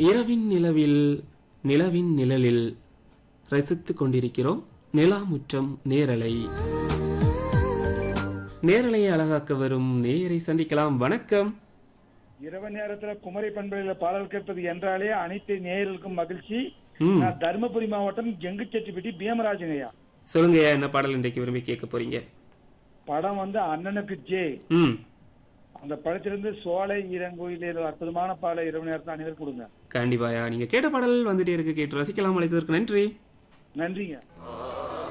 இரவின் நிலவில் நிலவின் நிழலில் ரசித்துக் கொண்டிருக்கிறோம் நிலாமுற்றம் நேரலை நேரலையை அழகாக்க வரும் நேயரை சந்திக்கலாம் வணக்கம் இரவு நேரத்துல குமரி பண்பலையில பாடல் கேட்பது என்றாலே அனைத்து நேயர்களுக்கும் மகிழ்ச்சி ம் நான் தருமபுரி மாவட்டம் கெங்குச்செட்டிப்பட்டி பீமராஜன் ஐயா சொல்லுங்க என்ன பாடல் இன்றைக்கு விரும்பி கேட்க போறீங்க படம் வந்து அண்ணனுக்கு ஜே ம் அந்த படத்திலிருந்து சோலை ஈரங்கோயிலே ஒரு அற்புதமான பாடலை இரவு நேரத்தில் அனைவரும் கொடுங்க கண்டிப்பாயா நீங்க கேட்ட பாடல் வந்துட்டே இருக்கு கேட்டு ரசிக்கலாம் அழைத்ததற்கு நன்றி நன்றிங்க